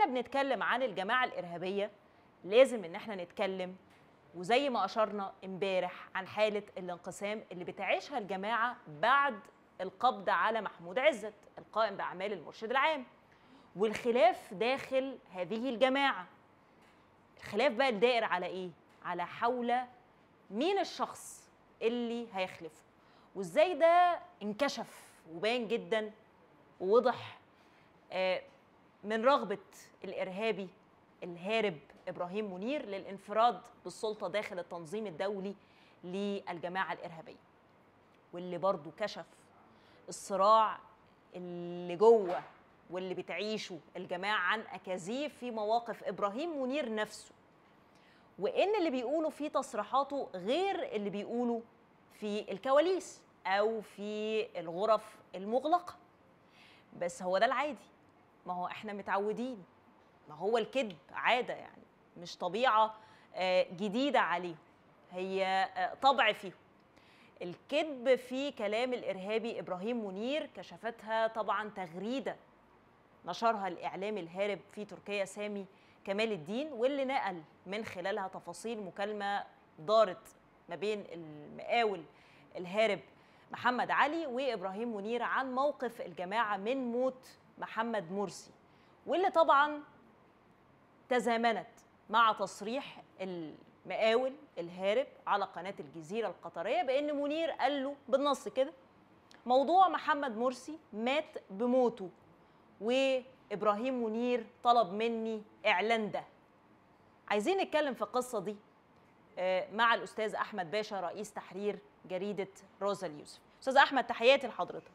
بنتكلم عن الجماعه الارهابيه لازم ان احنا نتكلم وزي ما اشرنا امبارح عن حاله الانقسام اللي بتعيشها الجماعه بعد القبض على محمود عزت القائم باعمال المرشد العام والخلاف داخل هذه الجماعه الخلاف بقى الدائر على ايه على حول مين الشخص اللي هيخلفه وازاي ده انكشف وبان جدا ووضح آه، من رغبه الارهابي الهارب ابراهيم منير للانفراد بالسلطه داخل التنظيم الدولي للجماعه الارهابيه واللي برضو كشف الصراع اللي جوه واللي بتعيشه الجماعه عن اكاذيب في مواقف ابراهيم منير نفسه وان اللي بيقوله في تصريحاته غير اللي بيقوله في الكواليس او في الغرف المغلقه بس هو ده العادي ما هو احنا متعودين ما هو الكذب عاده يعني مش طبيعه آه، جديده عليهم هي آه، طبع فيهم الكذب في كلام الارهابي ابراهيم منير كشفتها طبعا تغريده نشرها الاعلامي الهارب في تركيا سامي كمال الدين واللي نقل من خلالها تفاصيل مكالمه دارت ما بين المقاول الهارب محمد علي وابراهيم منير عن موقف الجماعه من موت محمد مرسي واللي طبعا تزامنت مع تصريح المقاول الهارب على قناه الجزيره القطريه بان منير قال له بالنص كده موضوع محمد مرسي مات بموته وابراهيم منير طلب مني اعلان ده عايزين نتكلم في القصه دي آه، مع الاستاذ احمد باشا رئيس تحرير جريده روزا اليوسف استاذ احمد تحياتي لحضرتك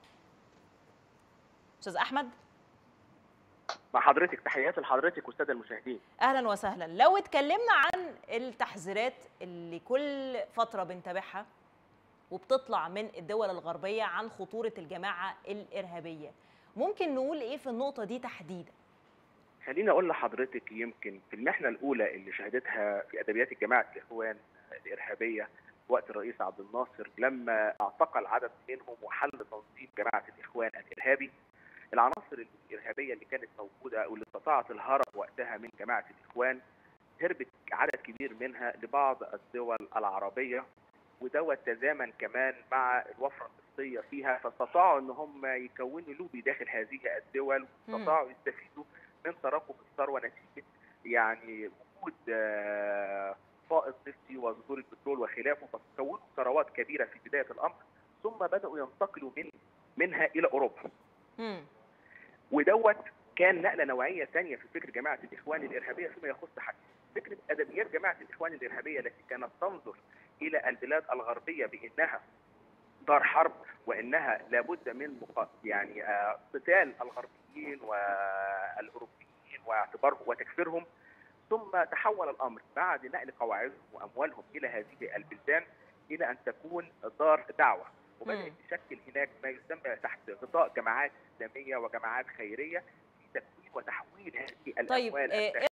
استاذ احمد مع حضرتك تحياتي لحضرتك والساده المشاهدين اهلا وسهلا لو اتكلمنا عن التحذيرات اللي كل فتره بنتابعها وبتطلع من الدول الغربيه عن خطوره الجماعه الارهابيه ممكن نقول ايه في النقطه دي تحديدا خليني اقول لحضرتك يمكن في المحنه الاولى اللي شهدتها في ادبيات جماعه الاخوان الارهابيه وقت الرئيس عبد الناصر لما اعتقل عدد منهم وحل تنظيم جماعه الاخوان الارهابي العناصر الارهابيه اللي كانت موجوده او اللي استطاعت الهرب وقتها من جماعه الاخوان هربت عدد كبير منها لبعض الدول العربيه ودوت تزامن كمان مع الوفره النفطيه فيها فاستطاعوا ان هم يكونوا لوبي داخل هذه الدول واستطاعوا يستفيدوا من تراكم الثروه نتيجه يعني وجود آه، فائض نفطي وظهور البترول وخلافه فكونوا ثروات كبيره في بدايه الامر ثم بداوا ينتقلوا من منها الى اوروبا مم. ودوت كان نقله نوعيه ثانيه في فكر جماعه الاخوان الارهابيه فيما يخص حتى فكره ادبيات جماعه الاخوان الارهابيه التي كانت تنظر الى البلاد الغربيه بانها دار حرب وانها لابد من مقا... يعني آه، قتال الغربيين والاوروبيين واعتبارهم وتكفيرهم ثم تحول الامر بعد نقل قواعدهم واموالهم الى هذه البلدان الى ان تكون دار دعوه وبدات مم. تشكل هناك ما يسمى تحت غطاء جماعات اسلاميه وجماعات خيريه في تكوين وتحويل هذه طيب الاموال آه،